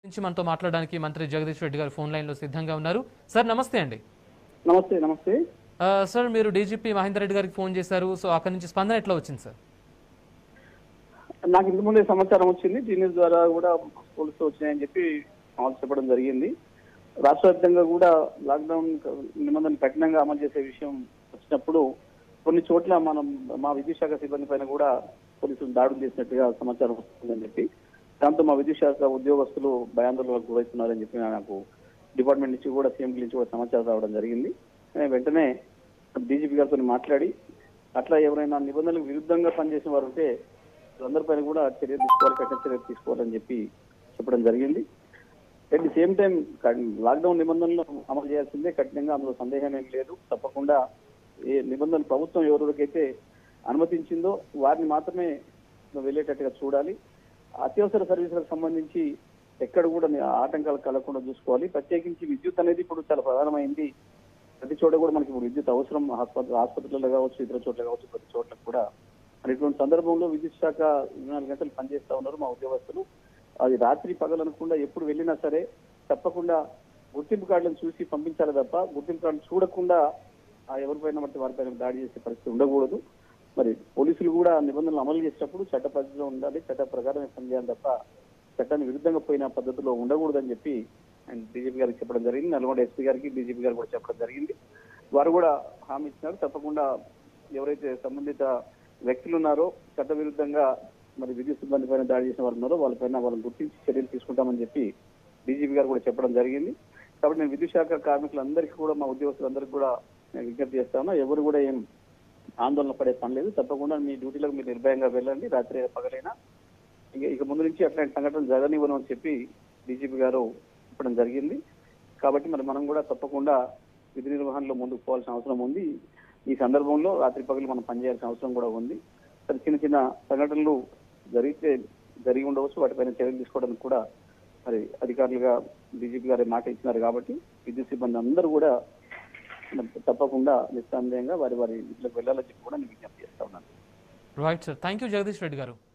నుంచి మనతో మాట్లాడడానికి మంత్రి జగదీష్ రెడ్డి గారు ఫోన్ లైన్లో సిద్ధంగా ఉన్నారు సార్ నమస్తే అండి నమస్తే నమస్తే ఆ, సార్ మీరు డీజీపీ మహేందర్ రెడ్డి గారికి ఫోన్ చేశారు సో అక్కడి నుంచి స్పందన ఎట్లా వచ్చింది సార్ నాకు ఇంతకు ముందే సమాచారం వచ్చింది టీ న్యూస్ ద్వారా కూడా పోలీసులు వచ్చినాయని చెప్పి మాకు చెప్పడం జరిగింది రాష్ట్ర వ్యాప్తంగా కూడా లాక్డౌన్ నిబంధనలు కఠినంగా అమలు చేసే విషయం వచ్చినప్పుడు కొన్ని చోట్ల మనం మా విద్యుత్ శాఖ సిబ్బంది పైన కూడా పోలీసులు దాడులు చేసినట్టుగా సమాచారం వస్తుందని చెప్పి దాంతో మా విద్యుత్ శాఖ ఉద్యోగస్తులు భయాందోళనకు గురవుతున్నారని చెప్పి నాకు డిపార్ట్మెంట్ నుంచి కూడా సీఎం నుంచి కూడా సమాచారం రావడం జరిగింది నేను వెంటనే డీజీపీ గారితో మాట్లాడి అట్లా ఎవరైనా నిబంధనలకు విరుద్ధంగా పనిచేసిన వారు ఉంటే అందరిపైన కూడా చర్య తీసుకోవాలి కఠిన చర్య తీసుకోవాలని చెప్పి చెప్పడం జరిగింది at the same time lockdown నిబంధనలు అమలు చేయాల్సిందే కఠినంగా అందులో సందేహం ఏం లేదు తప్పకుండా ఏ నిబంధనలు ప్రభుత్వం ఎవరెవరికైతే అనుమతించిందో వారిని మాత్రమే వెళ్ళేటట్టుగా చూడాలి అత్యవసర సర్వీసులకు సంబంధించి ఎక్కడ కూడా ని- ఆటంకాలు కలగకుండా చూసుకోవాలి ప్రత్యేకించి విద్యుత్ అనేది ఇప్పుడు చాలా ప్రధానమైంది ప్రతి చోట కూడా మనకి ఇప్పుడు విద్యుత్ అవసరం ఆస్పత్రి ఆసుపత్రుల్లో కావచ్చు ఇతర చోట్ల కావచ్చు ప్రతి చోట్ల కూడా మరి ఇటువంటి సందర్భంలో విద్యుత్ శాఖ ఇరవై నాలుగు గంటలు పనిచేస్తా ఉన్నారు మా ఉద్యోగస్తులు అది రాత్రి పగలనకుండా ఎప్పుడు వెళ్ళినా సరే తప్పకుండా గుర్తింపు కార్డులను చూసి పంపించాలి తప్ప గుర్తింపు కార్డు చూడకుండా ఆ ఎవరిపైన బట్టి వారిపైన దాడి చేసే పరిస్థితి ఉండకూడదు మరి పోలీసులు కూడా నిబంధనలు అమలు చేసేటప్పుడు చట్ట పరిధిలో ఉండాలి చట్ట ప్రకారమే పనిచేయాలి తప్ప చట్టాన్ని విరుద్ధంగా పోయిన పద్ధతిలో ఉండకూడదని చెప్పి ఆయన డీజీపీ గారికి చెప్పడం జరిగింది నల్గొండ ఎస్పీ గారికి డీజీపీ గారు కూడా చెప్పడం జరిగింది వారు కూడా హామీ ఇచ్చినారు తప్పకుండా ఎవరైతే సంబంధిత వ్యక్తులు ఉన్నారో చట్ట విరుద్ధంగా మరి విద్యుత్ సిబ్బంది పైన దాడి చేసిన వారు ఉన్నారో వాళ్ళపైన వాళ్ళని గుర్తించి చర్యలు తీసుకుంటామని చెప్పి డీజీపీ గారు కూడా చెప్పడం జరిగింది కాబట్టి నేను విద్యుత్ శాఖ కార్మికులందరికీ కూడా మా ఉద్యోగస్తులందరికీ కూడా నేను విజ్ఞప్తి చేస్తా ఉన్నా ఎవరు కూడా ఏం ఆందోళన పడే పని లేదు తప్పకుండా మీ డ్యూటీలకు మీరు నిర్భయంగా వెళ్ళండి రాత్రి పగలైనా ఇక ఇక ముందు నుంచి అట్లాంటి సంఘటనలు జరగనివ్వను అని చెప్పి డీజీపీ గారు చెప్పడం జరిగింది కాబట్టి మరి మనం కూడా తప్పకుండా విధి నిర్వహణలో ముందుకు పోవాల్సిన అవసరం ఉంది ఈ సందర్భంలో రాత్రి పగలు మనం పనిచేయాల్సిన అవసరం కూడా ఉంది సరే చిన్న చిన్న సంఘటనలు జరిగితే జరిగి ఉండవచ్చు వాటిపైన చర్యలు తీసుకోవడానికి కూడా మరి అధికారులుగా డీజీపీ గారు మాట ఇచ్చినారు కాబట్టి విద్యుత్ సిబ్బంది అందరూ కూడా తప్పకుండా నిస్సందేహంగా వారి వారి ఇంట్లోకి వెళ్ళాలని చెప్పి కూడా నేను విజ్ఞప్తి చేస్తా ఉన్నాను right sir thank you Jagadish Reddy గారు